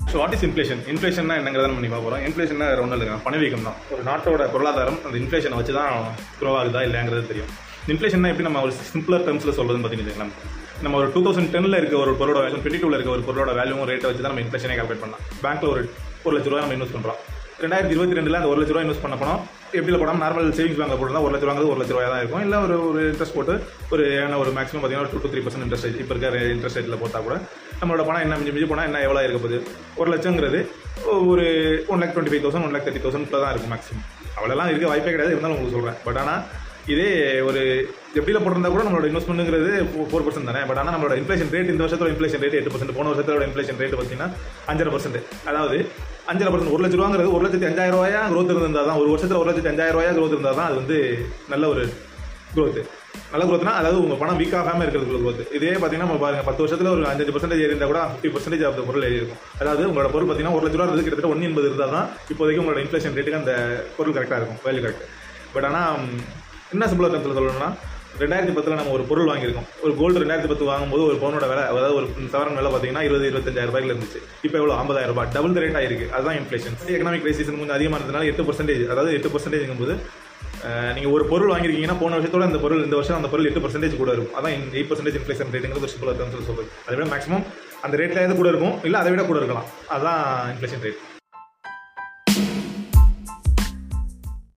so what is inflation இன்ஃப்ளேஷன்னா என்னங்கிறத நம்ம பண்ணி பார்ப்போம் இன்ஃப்ளேஷன்னா வேறு ஒன்றும் இல்லைங்க பணவீக்கம் தான் ஒரு நாட்டோட பொருளாதாரம் அந்த இன்ஃப்ளேஷனை வச்சு தான் க்ரோ ஆகுதா இல்லைங்கிறது தெரியும் இன்ஃப்ளேஷன்னா எப்படி நம்ம ஒரு சிம்பிளர் டேர்ம்ஸில் சொல்றதுன்னு பார்த்தீங்கன்னா நம்ம ஒரு டூ தௌசண்ட் டென்னில் இருக்க ஒரு பொருளோட வேல்யூ டுவெண்ட்டி டூவில் இருக்க ஒரு பொருளோட வேல்யூவும் ரேட்டை வச்சு தான் நம்ம இன்ஃப்ளேஷனே கால்குலேட் பண்ணலாம் பேங்க்கில் ஒரு ஒரு லட்ச ரூபா நம்ம இன்வெஸ்ட் பண்ணுறோம் ரெண்டாயிரத்தி இருபத்தி ரெண்டில் அந்த ஒரு லட்ச ரூபா இன்வெஸ்ட் பண்ண போனோம் எப்படி போனால் நார்மல் சேவிங்ஸ் பேங்க் போட்டு ஒரு லட்ச ரூபாங்கிறது ஒரு லட்ச ரூபாய் தான் இருக்கும் இல்லை ஒரு ஒரு இன்ட்ரெஸ்ட் போட்டு ஒரு ஏன்னா ஒரு மேக்ஸிமம் பார்த்தீங்கன்னா two to three percent interest rate இப்போ இருக்க இன்ட்ரெஸ்ட் ரேட்டில் போட்டால் கூட நம்மளோட பணம் என்ன மிஞ்சி மிஞ்சி போனால் என்ன எவ்வளோ இருக்க போகுது ஒரு லட்சங்கிறது ஒரு one lakh twenty five thousand one lakh thirty thousand தான் இருக்கும் மேக்ஸிமம் அவ்வளோலாம் இருக்க வாய்ப்பே கிடையாது இருந்தாலும் உங்களுக்கு சொல்கிறேன் பட் ஆனால் இதே ஒரு எப்படியில் போட்டிருந்தா கூட நம்மளோட இன்வெஸ்ட்மெண்ட்ங்கிறது ஃபோர் பர்சன்ட் தானே பட் ஆனால் நம்மளோட இன்ஃப்ளேஷன் ரேட் இந்த வருஷத்தோட இன்ஃப்ளேஷன் ரேட் எட்டு பர்சன்ட் போன வருஷத்தோட இன்ஃப்ளேஷன் ரேட் பார்த்தீங்கன்னா அஞ்சரை பர்சன்ட் அதாவது அஞ்சரை பர்சன்ட் ஒரு லட்ச ரூபாங்கிறது ஒரு லட்சத்தி அஞ்சாயிரம் ரூபாயா growth இருந்தால் தான் ஒரு வருஷத்தில் ஒரு லட்சத்தி அஞ்சாயிரம் ரூபாயா growth இருந்தால் தான் அது வந்து நல்ல ஒரு growth நல்ல growthனா அதாவது உங்கள் பணம் வீக் ஆகாமல் இருக்கிறதுக்குள்ள growth இதே பார்த்தீங்கன்னா நம்ம பாருங்க பத்து வருஷத்தில் ஒரு அஞ்சு பர்சன்டேஜ் இருந்தால் கூட ஃபிஃப்டி பர்சன்டேஜ் ஆஃப் பொருள் ஏறி இருக்கும் அதாவது உங்களோட பொருள் பார்த்தீங்கன்னா ஒரு லட்ச ரூபா இருந்து கிட்டத்தட்ட ஒன்று எண்பது இருந்தால் தான் இப்போதைக்கு உங்களோட இன்ஃப்ளேஷன் ரேட்டுக்கு அந்த பொருள் கரெக்டாக இருக்கும் வேல்யூ கரெக்ட் பட் ஆனால் என்ன சிம்பிளாக கருத்தில் சொல்லணும்னா ரெண்டாயிரத்தி பத்தில் நம்ம ஒரு பொருள் வாங்கியிருக்கோம் ஒரு கோல்டு ரெண்டாயிரத்தி பத்து வாங்கும்போது ஒரு பவுனோட விலை அதாவது ஒரு சவரன் விலை பார்த்தீங்கன்னா இருபது இருபத்தஞ்சாயிரம் ரூபாய்க்கு இருந்துச்சு இப்போ எவ்வளோ ஐம்பதாயிரம் ரூபாய் டபுள் த ரேட் ஆயிருக்கு அதுதான் இன்ஃப்ளேஷன் எக்கனாமிக் கிரைசிஸ் கொஞ்சம் அதிகமாக இருந்ததுனால எட்டு பர்சன்டேஜ் அதாவது எட்டு பர்சன்டேஜ் போது நீங்கள் ஒரு பொருள் வாங்கியிருக்கீங்கன்னா போன வருஷத்தோட இந்த பொருள் இந்த வருஷம் அந்த பொருள் எட்டு பர்சன்டேஜ் கூட இருக்கும் அதான் எயிட் பர்சன்டேஜ் இன்ஃப்ளேஷன் ரேட்டுங்கிறது ஒரு சிம்பிளாக சொல்லுது அதை விட மேக்ஸிமம் அந்த ரேட்ல எது கூட இருக்கும் இல்லை அதை விட கூட இருக்கலாம் அதுதான் இன்ஃப்ளேஷன் ரேட்